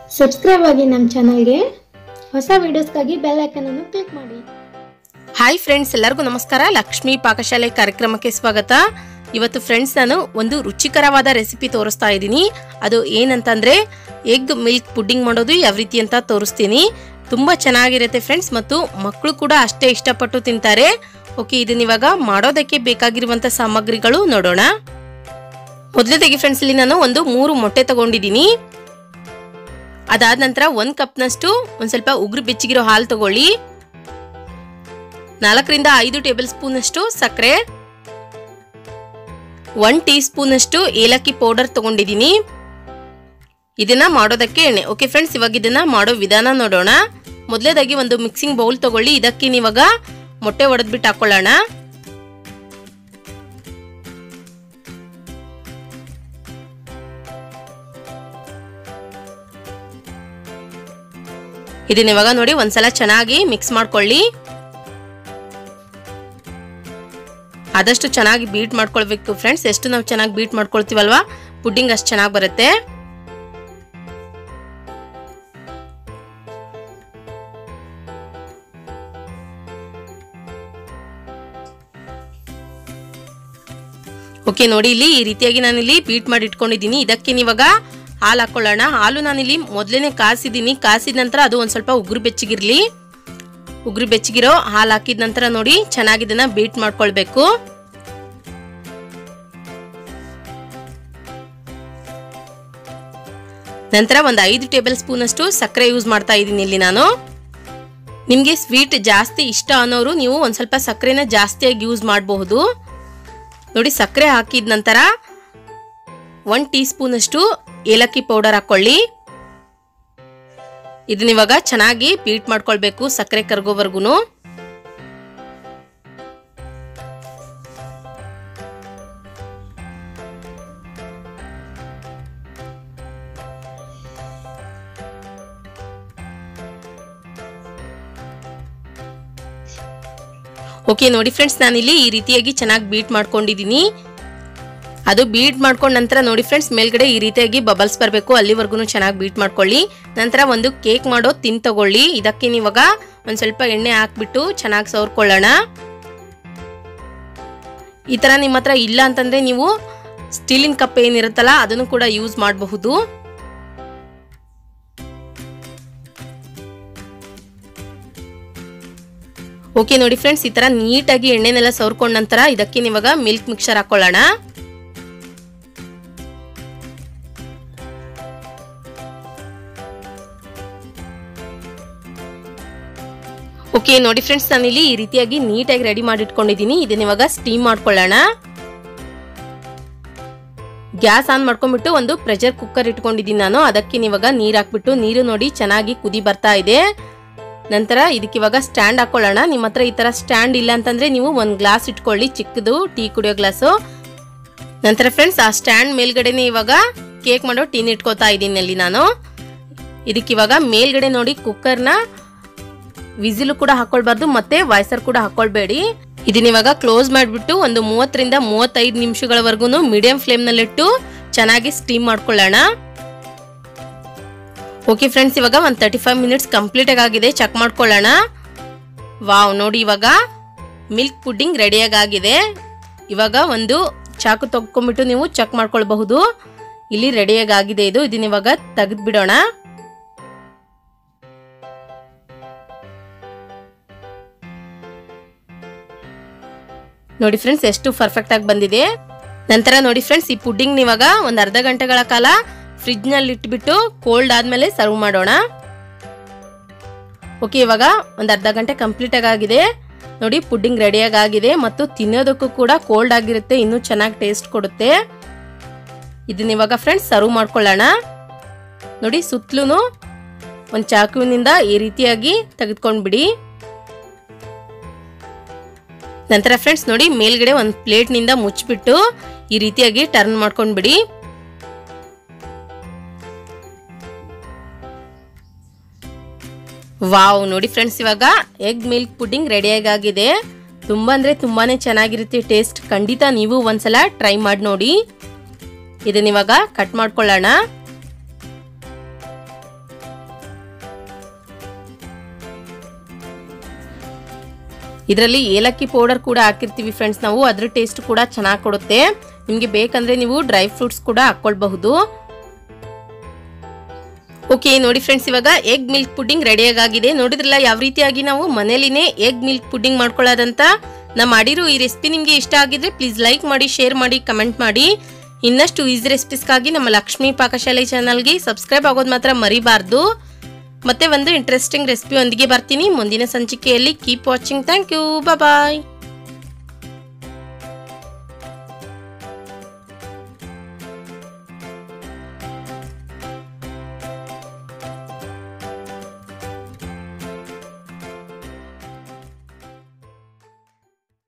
subscribe ಆಗಿ ನಮ್ಮ ಚಾನಲ್ಗೆ ಹೊಸ ವಿಡಿಯೋಸ್ಗಾಗಿ ಬೆಲ್ ಐಕನ್ ಅನ್ನು ಕ್ಲಿಕ್ ಮಾಡಿ ಹಾಯ್ ಫ್ರೆಂಡ್ಸ್ ಎಲ್ಲರಿಗೂ ನಮಸ್ಕಾರ ಲಕ್ಷ್ಮಿ ಪಾಕಶಾಲೆ ಕಾರ್ಯಕ್ರಮಕ್ಕೆ ಸ್ವಾಗತ ಇವತ್ತು ಫ್ರೆಂಡ್ಸ್ ನಾನು ಒಂದು ರುಚಿಕರವಾದ ರೆಸಿಪಿ ತೋರಿಸ್ತಾ ಇದ್ದೀನಿ ಅದು ಏನಂತಂದ್ರೆ ಎಗ್ ಮಿಲ್ಕ್ ಪುಡ್ಡಿಂಗ್ ಮಾಡೋದು ಯಾವ ರೀತಿ ಅಂತ ತೋರಿಸ್ತೀನಿ ತುಂಬ ಚೆನ್ನಾಗಿರುತ್ತೆ ಫ್ರೆಂಡ್ಸ್ ಮತ್ತು ಮಕ್ಕಳು ಕೂಡ ಅಷ್ಟೇ ಇಷ್ಟಪಟ್ಟು ತಿಂತಾರೆ ಓಕೆ ಇದನ್ನ ಇವಾಗ ಮಾಡೋದಕ್ಕೆ ಬೇಕಾಗಿರುವಂಥ ಸಾಮಗ್ರಿಗಳು ನೋಡೋಣ ಮೊದಲನೇದಾಗಿ ಫ್ರೆಂಡ್ಸ್ ಇಲ್ಲಿ ನಾನು ಒಂದು ಮೂರು ಮೊಟ್ಟೆ ತಗೊಂಡಿದ್ದೀನಿ ಅದಾದ ನಂತರ ಒಂದು ಕಪ್ನಷ್ಟು ಒಂದು ಸ್ವಲ್ಪ ಉಗುರು ಬೆಚ್ಚಗಿರೋ ಹಾಲು ತಗೊಳ್ಳಿ ನಾಲ್ಕರಿಂದ ಐದು ಟೇಬಲ್ ಸ್ಪೂನ್ ಅಷ್ಟು ಸಕ್ಕರೆ ಒನ್ ಟೀ ಸ್ಪೂನ್ ಅಷ್ಟು ಏಲಕ್ಕಿ ಪೌಡರ್ ತಗೊಂಡಿದ್ದೀನಿ ಇದನ್ನ ಮಾಡೋದಕ್ಕೆ ಎಣ್ಣೆ ಓಕೆ ಫ್ರೆಂಡ್ಸ್ ಇವಾಗ ಇದನ್ನ ಮಾಡೋ ವಿಧಾನ ನೋಡೋಣ ಮೊದಲೇದಾಗಿ ಒಂದು ಮಿಕ್ಸಿಂಗ್ ಬೌಲ್ ತಗೊಳ್ಳಿ ಇದಕ್ಕೆ ನೀವಾಗ ಮೊಟ್ಟೆ ಒಡೆದ್ಬಿಟ್ಟು ಹಾಕೊಳ್ಳೋಣ ಇದನ್ನ ಇವಾಗ ನೋಡಿ ಒಂದ್ಸಲ ಚೆನ್ನಾಗಿ ಮಿಕ್ಸ್ ಮಾಡ್ಕೊಳ್ಳಿ ಆದಷ್ಟು ಚೆನ್ನಾಗಿ ಬೀಟ್ ಮಾಡ್ಕೊಳ್ಬೇಕು ಫ್ರೆಂಡ್ಸ್ ಎಷ್ಟು ನಾವು ಚೆನ್ನಾಗಿ ಬೀಟ್ ಮಾಡ್ಕೊಳ್ತೀವಲ್ವಾ ಪುಡ್ಡಿಂಗ್ ಅಷ್ಟು ಚೆನ್ನಾಗಿ ಬರುತ್ತೆ ಓಕೆ ನೋಡಿ ಇಲ್ಲಿ ಈ ರೀತಿಯಾಗಿ ನಾನಿಲ್ಲಿ ಬೀಟ್ ಮಾಡಿ ಇಟ್ಕೊಂಡಿದ್ದೀನಿ ಇದಕ್ಕೆ ನೀವಾಗ ಹಾಲು ಹಾಕೊಳ್ಳೋಣ ಹಾಲು ನಾನಿಲ್ಲಿ ಮೊದಲೇನೆ ಕಾಸಿದ್ದೀನಿ ಕಾಸಿದ ನಂತರ ಅದು ಒಂದು ಸ್ವಲ್ಪ ಉಗುರು ಬೆಚ್ಚಗಿರ್ಲಿ ಉಗುರು ಬೆಚ್ಚಗಿರೋ ಹಾಲು ಹಾಕಿದ ನಂತರ ನೋಡಿ ಚೆನ್ನಾಗಿ ಇದನ್ನ ಬೀಟ್ ಮಾಡ್ಕೊಳ್ಬೇಕು ನಂತರ ಒಂದು ಐದು ಟೇಬಲ್ ಸ್ಪೂನ್ ಅಷ್ಟು ಸಕ್ಕರೆ ಯೂಸ್ ಮಾಡ್ತಾ ಇದ್ದೀನಿ ಇಲ್ಲಿ ನಾನು ನಿಮಗೆ ಸ್ವೀಟ್ ಜಾಸ್ತಿ ಇಷ್ಟ ಅನ್ನೋರು ನೀವು ಒಂದು ಸ್ವಲ್ಪ ಸಕ್ಕರೆನ ಜಾಸ್ತಿಯಾಗಿ ಯೂಸ್ ಮಾಡಬಹುದು ನೋಡಿ ಸಕ್ಕರೆ ಹಾಕಿದ ನಂತರ ಒನ್ ಟೀ ಸ್ಪೂನ್ ಅಷ್ಟು ಏಲಕ್ಕಿ ಪೌಡರ್ ಹಾಕೊಳ್ಳಿ ಇದನ್ನ ಇವಾಗ ಚೆನ್ನಾಗಿ ಬೀಟ್ ಮಾಡ್ಕೊಳ್ಬೇಕು ಸಕ್ಕರೆ ಕರ್ಗೋವರೆಗೂ ಓಕೆ ನೋಡಿ ಫ್ರೆಂಡ್ಸ್ ನಾನಿಲ್ಲಿ ಈ ರೀತಿಯಾಗಿ ಚೆನ್ನಾಗಿ ಬೀಟ್ ಮಾಡ್ಕೊಂಡಿದ್ದೀನಿ ಅದು ಬೀಟ್ ಮಾಡ್ಕೊಂಡ ನಂತರ ನೋಡಿ ಫ್ರೆಂಡ್ಸ್ ಮೇಲ್ಗಡೆ ಈ ರೀತಿಯಾಗಿ ಬಬಲ್ಸ್ ಬರಬೇಕು ಅಲ್ಲಿವರೆಗೂ ಚೆನ್ನಾಗಿ ಬೀಟ್ ಮಾಡ್ಕೊಳ್ಳಿ ನಂತರ ಒಂದು ಕೇಕ್ ಮಾಡೋ ತಿನ್ ತಗೊಳ್ಳಿ ಇದಕ್ಕೆ ನೀವಾಗ ಒಂದು ಸ್ವಲ್ಪ ಎಣ್ಣೆ ಹಾಕ್ಬಿಟ್ಟು ಚೆನ್ನಾಗಿ ಸವರ್ಕೊಳ್ಳೋಣ ಈ ಥರ ನಿಮ್ಮ ಹತ್ರ ಇಲ್ಲ ಅಂತಂದರೆ ನೀವು ಸ್ಟೀಲಿನ ಕಪ್ ಏನಿರುತ್ತಲ್ಲ ಅದನ್ನು ಕೂಡ ಯೂಸ್ ಮಾಡಬಹುದು ಓಕೆ ನೋಡಿ ಫ್ರೆಂಡ್ಸ್ ಈ ಥರ ನೀಟಾಗಿ ಎಣ್ಣೆನೆಲ್ಲ ಸವರ್ಕೊಂಡ ನಂತರ ಇದಕ್ಕೆ ನೀವಾಗ ಮಿಲ್ಕ್ ಮಿಕ್ಸರ್ ಹಾಕೊಳ್ಳೋಣ ಓಕೆ ನೋಡಿ ಫ್ರೆಂಡ್ಸ್ ನಾನಿಲ್ಲಿ ಈ ರೀತಿಯಾಗಿ ನೀಟಾಗಿ ರೆಡಿ ಮಾಡಿ ಇಟ್ಕೊಂಡಿದ್ದೀನಿ ಇದನ್ನ ಇವಾಗ ಸ್ಟೀಮ್ ಮಾಡ್ಕೊಳ್ಳೋಣ ಗ್ಯಾಸ್ ಆನ್ ಮಾಡ್ಕೊಂಡ್ಬಿಟ್ಟು ಒಂದು ಪ್ರೆಷರ್ ಕುಕ್ಕರ್ ಇಟ್ಕೊಂಡಿದ್ದೀನಿ ನಾನು ಅದಕ್ಕೆ ನೀವಾಗ ನೀರು ಹಾಕ್ಬಿಟ್ಟು ನೀರು ನೋಡಿ ಚೆನ್ನಾಗಿ ಕುದಿ ಬರ್ತಾ ಇದೆ ನಂತರ ಇದಕ್ಕೆ ಇವಾಗ ಸ್ಟ್ಯಾಂಡ್ ಹಾಕೊಳ್ಳೋಣ ನಿಮ್ಮ ಹತ್ರ ಈ ಥರ ಸ್ಟ್ಯಾಂಡ್ ಇಲ್ಲ ಅಂತಂದ್ರೆ ನೀವು ಒಂದು ಗ್ಲಾಸ್ ಇಟ್ಕೊಳ್ಳಿ ಚಿಕ್ಕದು ಟೀ ಕುಡಿಯೋ ಗ್ಲಾಸು ನಂತರ ಫ್ರೆಂಡ್ಸ್ ಆ ಸ್ಟ್ಯಾಂಡ್ ಮೇಲ್ಗಡೆನೆ ಇವಾಗ ಕೇಕ್ ಮಾಡೋ ಟೀನ್ ಇಟ್ಕೋತಾ ಇದ್ದೀನಿ ಅಲ್ಲಿ ನಾನು ಇದಕ್ಕೆ ಇವಾಗ ಮೇಲ್ಗಡೆ ನೋಡಿ ಕುಕ್ಕರ್ನ ವಿಸಿಲು ಕೂಡ ಹಾಕೊಳ್ಬಾರ್ದು ಮತ್ತೆ ವಾಯ್ಸರ್ ಕೂಡ ಹಾಕೊಳ್ಬೇಡಿ ಇದನ್ನ ಇವಾಗ ಕ್ಲೋಸ್ ಮಾಡಿಬಿಟ್ಟು ಒಂದು ಮೂವತ್ತರಿಂದ ಮೂವತ್ತೈದು ನಿಮಿಷಗಳವರೆಗೂ ಮೀಡಿಯಂ ಫ್ಲೇಮ್ನಲ್ಲಿಟ್ಟು ಚೆನ್ನಾಗಿ ಸ್ಟೀಮ್ ಮಾಡ್ಕೊಳ್ಳೋಣ ಓಕೆ ಫ್ರೆಂಡ್ಸ್ ಇವಾಗ ಒಂದು ತರ್ಟಿ ಫೈವ್ ಮಿನಿಟ್ಸ್ ಕಂಪ್ಲೀಟಾಗಿ ಆಗಿದೆ ಚೆಕ್ ಮಾಡ್ಕೊಳ್ಳೋಣ ವಾವ್ ನೋಡಿ ಇವಾಗ ಮಿಲ್ಕ್ ಪುಡ್ಡಿಂಗ್ ರೆಡಿಯಾಗಿ ಆಗಿದೆ ಇವಾಗ ಒಂದು ಚಾಕು ತಗೊಂಡ್ಬಿಟ್ಟು ನೀವು ಚೆಕ್ ಮಾಡ್ಕೊಳ್ಬಹುದು ಇಲ್ಲಿ ರೆಡಿಯಾಗಿ ಆಗಿದೆ ಇದು ಇದನ್ನ ಇವಾಗ ತೆಗೆದು ಬಿಡೋಣ ನೋಡಿ ಫ್ರೆಂಡ್ಸ್ ಎಷ್ಟು ಪರ್ಫೆಕ್ಟ್ ಆಗಿ ಬಂದಿದೆ ನಂತರ ನೋಡಿ ಫ್ರೆಂಡ್ಸ್ ಈ ಪುಡ್ಡಿಂಗ್ ಇವಾಗ ಒಂದು ಅರ್ಧ ಗಂಟೆಗಳ ಕಾಲ ಫ್ರಿಜ್ ನಲ್ಲಿ ಇಟ್ಬಿಟ್ಟು ಕೋಲ್ಡ್ ಆದ್ಮೇಲೆ ಸರ್ವ್ ಮಾಡೋಣ ಓಕೆ ಇವಾಗ ಒಂದು ಅರ್ಧ ಗಂಟೆ ಕಂಪ್ಲೀಟ್ ಆಗಿದೆ ನೋಡಿ ಪುಡ್ಡಿಂಗ್ ರೆಡಿಯಾಗಿ ಆಗಿದೆ ಮತ್ತು ತಿನ್ನೋದಕ್ಕೂ ಕೂಡ ಕೋಲ್ಡ್ ಆಗಿರುತ್ತೆ ಇನ್ನೂ ಚೆನ್ನಾಗಿ ಟೇಸ್ಟ್ ಕೊಡುತ್ತೆ ಇದನ್ನ ಇವಾಗ ಫ್ರೆಂಡ್ಸ್ ಸರ್ವ್ ಮಾಡ್ಕೊಳ್ಳೋಣ ನೋಡಿ ಸುತ್ತಲೂ ಒಂದು ಚಾಕುವಿನಿಂದ ಈ ರೀತಿಯಾಗಿ ತೆಗೆದುಕೊಂಡ್ಬಿಡಿ ನಂತರ ಫ್ರೆಂಡ್ಸ್ ನೋಡಿ ಮೇಲ್ಗಡೆ ಒಂದು ಪ್ಲೇಟ್ನಿಂದ ಮುಚ್ಚಿಬಿಟ್ಟು ಈ ರೀತಿಯಾಗಿ ಟರ್ನ್ ಮಾಡ್ಕೊಂಡ್ಬಿಡಿ ವಾವ್ ನೋಡಿ ಫ್ರೆಂಡ್ಸ್ ಇವಾಗ ಎಗ್ ಮಿಲ್ಕ್ ಪುಡ್ಡಿಂಗ್ ರೆಡಿಯಾಗಿ ಆಗಿದೆ ತುಂಬ ಅಂದರೆ ತುಂಬಾನೇ ಚೆನ್ನಾಗಿರುತ್ತೆ ಟೇಸ್ಟ್ ಖಂಡಿತ ನೀವು ಒಂದ್ಸಲ ಟ್ರೈ ಮಾಡಿ ನೋಡಿ ಇದನ್ನ ಇವಾಗ ಕಟ್ ಮಾಡ್ಕೊಳ್ಳೋಣ ಇದರಲ್ಲಿ ಏಲಕ್ಕಿ ಪೌಡರ್ ಕೂಡ ಹಾಕಿರ್ತೀವಿ ಫ್ರೆಂಡ್ಸ್ ನಾವು ಅದ್ರ ಟೇಸ್ಟ್ ಕೂಡ ಚೆನ್ನಾಗಿ ಕೊಡುತ್ತೆ ನಿಮಗೆ ಬೇಕಂದ್ರೆ ನೀವು ಡ್ರೈ ಫ್ರೂಟ್ಸ್ ಕೂಡ ಹಾಕ್ಕೊಳ್ಬಹುದು ಓಕೆ ನೋಡಿ ಫ್ರೆಂಡ್ಸ್ ಇವಾಗ ಎಗ್ ಮಿಲ್ಕ್ ಪುಡ್ಡಿಂಗ್ ರೆಡಿಯಾಗಿದೆ ನೋಡಿದ್ರಲ್ಲ ಯಾವ ರೀತಿಯಾಗಿ ನಾವು ಮನೇಲಿನೇ ಎಗ್ ಮಿಲ್ಕ್ ಪುಡ್ಡಿಂಗ್ ಮಾಡ್ಕೊಳ್ಳೋದಂತ ನಾ ಮಾಡಿರೋ ಈ ರೆಸಿಪಿ ನಿಮಗೆ ಇಷ್ಟ ಆಗಿದ್ರೆ ಪ್ಲೀಸ್ ಲೈಕ್ ಮಾಡಿ ಶೇರ್ ಮಾಡಿ ಕಮೆಂಟ್ ಮಾಡಿ ಇನ್ನಷ್ಟು ಈಸಿ ರೆಸಿಪೀಸ್ಗಾಗಿ ನಮ್ಮ ಲಕ್ಷ್ಮೀ ಪಾಕಶಾಲೆ ಚಾನಲ್ಗೆ ಸಬ್ಸ್ಕ್ರೈಬ್ ಆಗೋದು ಮಾತ್ರ ಮರಿಬಾರ್ದು ಮತ್ತೆ ಒಂದು ಇಂಟ್ರೆಸ್ಟಿಂಗ್ ರೆಸಿಪಿ ಒಂದಿಗೆ ಬರ್ತೀನಿ ಮುಂದಿನ ಸಂಚಿಕೆಯಲ್ಲಿ keep watching thank you bye